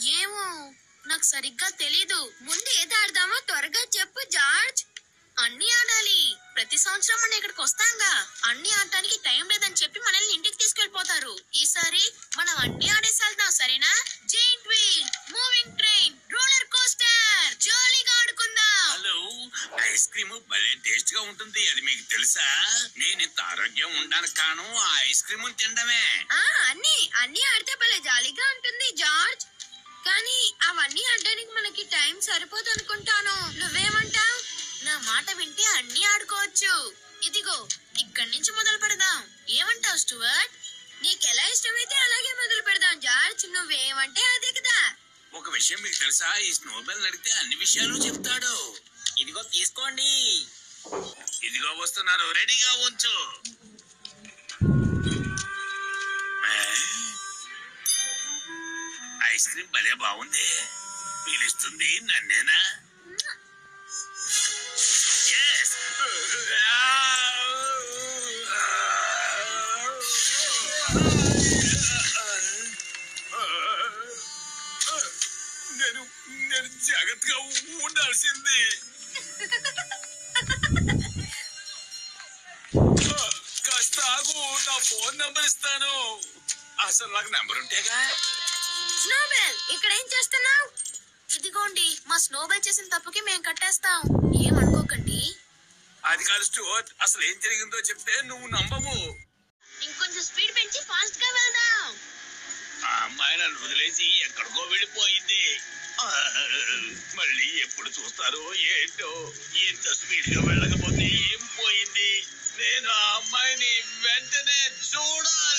ఏమో నాకు సరిగ్గా తెలీదు ముందు ఏది ఆడదామో త్వరగా చెప్పు జార్జ్ అన్ని ఆడాలి ప్రతి సంవత్సరం మనం ఇక్కడికి వస్తాంగా అన్ని ఆడటానికి టైం లేదని చెప్పి మనల్ని ఇంటికి తీసుకెళ్లిపోతారు ఈసారి మనం అన్ని ఆడేసి వెళ్దాం సరేనా giant wheel moving train roller coaster జాలీగా ఆడుకుందాం హలో ఐస్ క్రీమ్ భలే టేస్ట్ గా ఉంటుంది అది మీకు తెలుసా నేను ఇంత ఆరోగ్యం ఉండడానికి కాను ఆ ఐస్ క్రీమ్ తినడమే ఆ అన్ని అన్ని ఆడితే భలే జాలీగా ఉంటుంది జార్జ్ కానీ అవన్నీ ఆడడానికి మనకి టైం సరిపోదు అనుకుంటాను నువ్వేమంటావ్ నా మాట వింటే అన్ని ఆడుకోవచ్చు ఇదిగో ఇక్కడి నుంచి మొదలు పెడదాం ఏమంటావు స్టువర్ట్ నీకెలా ఇష్టమైతే అలాగే మొదలు పెడదాం జార్జ్ నువ్వేమంటే అదే కదా ఒక విషయం మీకు తెలుసా ఈ స్నోబెల్ అడిగితే అన్ని విషయాలు చెప్తాడు ఇదిగో తీసుకోండి ఇదిగో వస్తున్నారు రెడీగా ఉంచు ఏ? ఐస్ క్రీమ్ భలే బాగుంది పిలుస్తుంది నన్నేనా Yes. నేను నేను జాగ్రత్తగా ఉండాల్సింది కాస్త ఆగు నా ఫోన్ నంబర్ ఇస్తాను అసలు నాకు నంబర్ ఉంటేగా స్నోబెల్ ఇక్కడ ఏం చేస్తున్నావు ఇదిగోండి మా స్నోబెల్ చేసిన తప్పుకి మేము కట్టేస్తాం ఏమనుకోకండి అది కాదు స్టూవర్ట్ అసలు ఏం జరిగిందో చెప్తే నువ్వు నమ్మవు ఇంకొంచెం స్పీడ్ పెంచి ఫాస్ట్ గా వెళ్దాం ఆ అమ్మాయి నన్ను వదిలేసి ఎక్కడికో వెళ్ళిపోయింది ఆ, మళ్ళీ ఎప్పుడు చూస్తారో ఏంటో ఇంత స్పీడ్ గా వెళ్ళకపోతే ఏం పోయింది నేను ఆ అమ్మాయిని వెంటనే చూడాలి